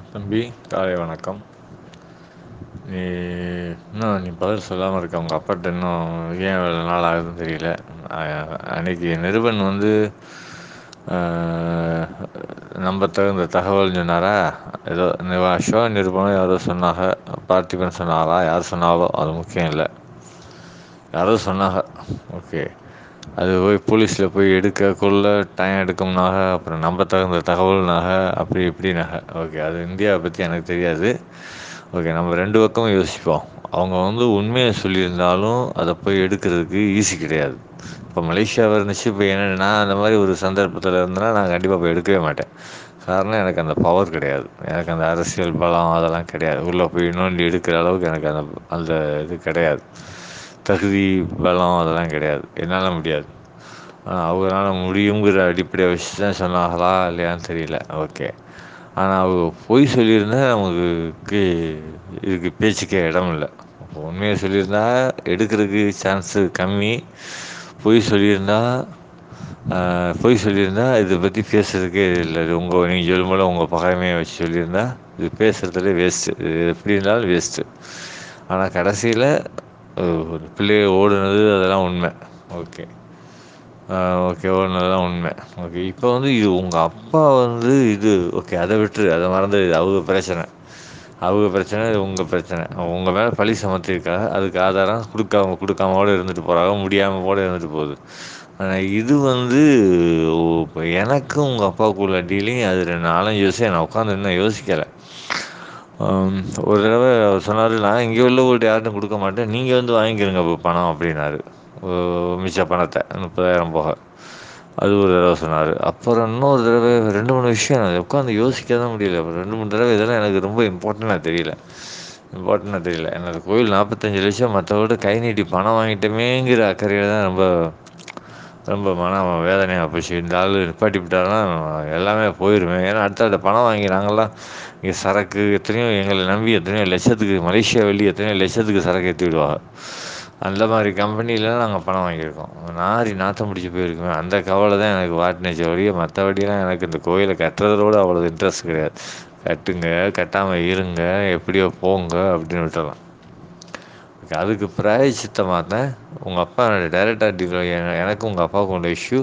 தம்பி காலை வணக்கம் நீ இன்னும் நீ பதில் சொல்லாம இருக்க உங்க அப்பாட்ட இன்னும் ஏன் இவ்ளோ நாள் ஆகுதுன்னு தெரியல அ அன்னைக்கு நிருபன் வந்து ஆ நம்பத்தகுந்த தகவல்னு சொன்னாரா ஏதோ ஷோ நிருபனோ யாரோ சொன்னாக பார்த்திபன் சொன்னாரா யார் சொன்னாலோ அது முக்கியம் இல்ல யாரோ சொன்னாக ஓகே அது போய் போலீஸ்ல போய் எடுக்க கொள்ள டைம் எடுக்கும்னாக அப்புறம் நம்ப தகுந்த தகவல்னாக அப்படி இப்படினாக ஓகே அது இந்தியாவ பத்தி எனக்கு தெரியாது ஓகே நம்ம ரெண்டு பக்கமும் யோசிப்போம் அவங்க வந்து உண்மைய சொல்லியிருந்தாலும் அத போய் எடுக்கறதுக்கு ஈஸி கிடையாது இப்போ மலேசியாவ இருந்துச்சு இப்போ என்ன நான் அந்த மாரி ஒரு சந்தர்ப்பத்துல இருந்தனா நான் கண்டிப்பா போய் எடுக்கவே மாட்டேன் காரணம் எனக்கு அந்த பவர் கிடையாது எனக்கு அந்த அரசியல் பலம் அதெல்லாம் கிடையாது உள்ள போய் நோண்டி எடுக்கிற அளவுக்கு எனக்கு அந்த அந்த இது கிடையாது தகுதி பலம் அதெல்லாம் கிடையாது என்னால முடியாது ஆனா அவங்கனால முடியுங்கிற அடிப்படைய வச்சுதான் சொன்னாங்களா இல்லையான்னு தெரியல ஓகே ஆனா அவங்க பொய் சொல்லியிருந்தா நமக்கு இதுக்கு பேச்சுக்கே இடம் இல்ல உண்மைய சொல்லியிருந்தா எடுக்கறதுக்கு சான்ஸு கம்மி பொய் சொல்லியிருந்தா ஆ பொய் சொல்லியிருந்தா இத பத்தி பேசுறதுக்கே இல்ல உங்க நீங்க சொல்லும் போல உங்க பகைமைய வச்சு சொல்லியிருந்தா இது பேசுறதுலே வேஸ்ட்டு இது எப்படி இருந்தாலும் வேஸ்ட்டு ஆனா கடைசில ஒரு பிள்ளைக ஓடுனது அதெல்லாம் உண்ம ஓகே ஆ ஓகே ஓடுனதுதான் உண்ம ஓகே இப்ப வந்து இது உங்க அப்பா வந்து இது ஓகே அத விட்டுரு அத மறந்துரு இது அவங்க பிரச்சன அவங்க பிரச்சன இது உங்க பிரச்சன உங்க மேல பழி சுமத்திருக்காக அதுக்கு ஆதாரம் குடுக்காம குடுக்காம கூட இருந்துட்டு போறாங்க முடியாம கூட இருந்துட்டு போகுது ஆனா இது வந்து எனக்கு உங்க அப்பாவுக்கு உள்ள டீலிங் அது நாலஞ்சு வருஷம் நான் உட்காந்து இன்னும் யோசிக்கல ம் ஒரு தடவ அவர் சொன்னாரு நான் இங்க உள்ளவங்கள்ட்ட யார்ட்டையும் குடுக்க மாட்டேன் நீங்க வந்து வாங்கிருங்க பணம் அப்படின்னாரு ஓ மிச்ச பணத்த முப்பதாயிரம் போக அது ஒரு தடவ சொன்னாரு அப்புறம் இன்னொரு தடவ ரெண்டு மூணு விஷயம் உட்காந்து யோசிக்கதான் முடியல ரெண்டு மூணு தடவ இதெல்லாம் எனக்கு ரொம்ப இம்பார்ட்டனா தெரியல இம்பார்ட்டனா தெரியல எனக்கு கோயில் நாற்பத்தஞ்சு லட்சம் மத்தவங்கள்ட்ட கை நீட்டி பணம் வாங்கிட்டமேங்கிற அக்கறையில தான் ரொம்ப ரொம்ப மனம் வேதனையா போச்சு இந்த ஆளு நிப்பாட்டிப்புட்டாருனா எல்லாமே போயிருமே ஏன்னா அடுத்தடுத்த பணம் வாங்கி நாங்கலாம் இங்க சரக்கு எத்தனையோ எங்கள நம்பி எத்தனையோ லட்சத்துக்கு மலேசியா வெள்ளி எத்தனையோ லட்சத்துக்கு சரக்கு ஏத்தி விடுவாங்க அந்த மாரி கம்பெனிலலாம் நாங்க பணம் வாங்கியிருக்கோம் நாரி நாத்தம் புடிச்சு போயிருக்குமே அந்த கவல தான் எனக்கு வாட்டினுச்சு ஒழிய மத்தபடிலாம் எனக்கு இந்த கோயில கட்டுறதுலோட அவ்வளோ இன்ட்ரெஸ்ட் கிடையாது கட்டுங்க கட்டாம இருங்க எப்படியோ போங்க அப்படின்னு விட்டுரலாம் அதுக்கு பிராயச்சித்தமா தான் உங்க அப்பா டைரக்ட் எனக்கு உங்க அப்பாவுக்கும் உள்ள இஷ்யூ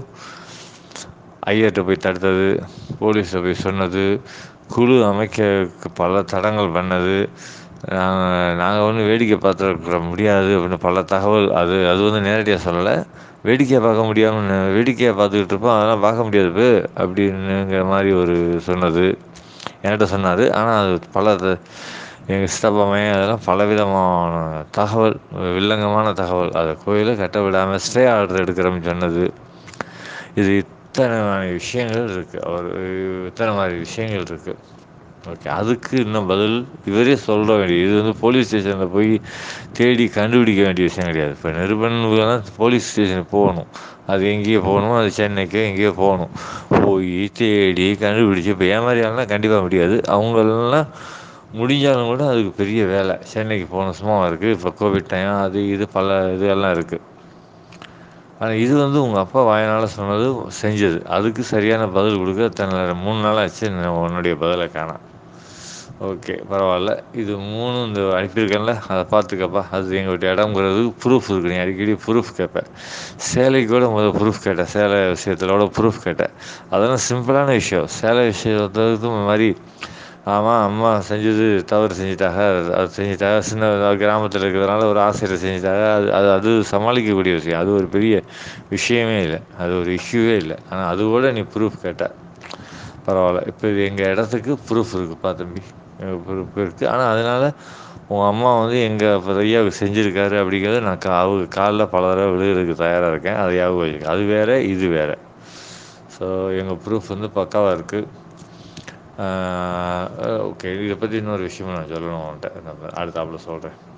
ஐயர்ட்ட போய் தடுத்தது போலீஸ்ல போய் சொன்னது குழு அமைக்க பல தடங்கல் பண்ணது நாங்க நாங்க ஒண்ணும் வேடிக்கை பாத்துருக்க முடியாது அப்படின்னு பல தகவல் அது அது வந்து நேரடியா சொல்லல வேடிக்கையா பாக்க முடியாம வேடிக்கையா பாத்துக்கிட்டு இருப்போம் அதெல்லாம் பாக்க முடியாது பு அப்படின்னுங்கிற மாரி ஒரு சொன்னது என்கிட்ட சொன்னாரு ஆனா அது பல எங்க சித்தப்பா மகன் அதெல்லாம் பல விதமான தகவல் வில்லங்கமான தகவல் அத கோயில கட்ட விடாம ஸ்டே ஆர்டர் எடுக்கிறோம்னு சொன்னது இது இத்தன விஷயங்கள் இருக்கு அவர் இத்தன மாரி விஷயங்கள் இருக்கு ஓகே அதுக்கு இன்னும் பதில் இவரே சொல்ல வேண்டிய இது வந்து போலீஸ் ஸ்டேஷன்ல போய் தேடி கண்டுபிடிக்க வேண்டிய விஷயம் கிடையாது இப்போ நிருபன் இவங்கலாம் போலீஸ் ஸ்டேஷனுக்கு போகணும் அது எங்கேயோ போகணும் அது சென்னைக்கோ எங்கேயோ போகணும் போய் தேடி கண்டுபிடிச்சு இப்போ ஏன் மாரி ஆளுலாம் கண்டிப்பா முடியாது அவங்களலாம் முடிஞ்சாலும் கூட அதுக்கு பெரிய வேல சென்னைக்கு போகணும் சும்மாவா இருக்கு இப்போ கோவிட் டைம் அது இது பல இது எல்லாம் இருக்கு ஆனா இது வந்து உங்க அப்பா வாயினால சொன்னது செஞ்சது அதுக்கு சரியான பதில் குடுக்க இத்தன மூணு நாள் ஆச்சு உன்னுடைய பதில காணோம் ஓகே பரவால்ல இது மூணும் இந்த அனுப்பியிருக்கேன்ல அத பாத்துக்கப்பா அது எங்கள்ட்ட இடம்ங்கிறது ப்ரூஃப் இருக்கு நீ அடிக்கடி ப்ரூஃப் கேப்ப சேலைக்கு கூட மொத ப்ரூஃப் கேட்டேன் சேல விஷயத்துல கூட ப்ரூஃப் கேட்டேன் அதெல்லாம் சிம்பிளான விஷயம் சேல விஷயத்து மாரி ஆமா அம்மா செஞ்சது தவறு செஞ்சுட்டாக அது செஞ்சுட்டாக சின்ன கிராமத்துல இருக்கிறதுனால ஒரு ஆசையில செஞ்சுட்டாக அது அது அது சமாளிக்கக்கூடிய விஷயம் அது ஒரு பெரிய விஷயமே இல்ல அது ஒரு இஷ்யூவே இல்ல ஆனா அது கூட நீ ப்ரூஃப் கேட்ட பரவால்ல இப்ப இது எங்க இடத்துக்கு ப்ரூஃப் இருக்குப்பா தம்பி ப்ரூஃப் இருக்கு ஆனா அதனால உங்க அம்மா வந்து எங்க ஐயாவுக்கு செஞ்சிருக்காரு அப்படிங்கிறத நான் அவங்க கால்ல பல தடவ விழுகுறதுக்கு தயாரா இருக்கேன் அத ஞாபகம் வச்சுக்க அது வேற இது வேற ஸோ எங்க ப்ரூஃப் வந்து பக்காவா இருக்கு ஆ ஓகே இத பத்தி இன்னொரு விஷயமும் நான் சொல்லணும் உன்ட்ட அடுத்தாப்புல சொல்றேன்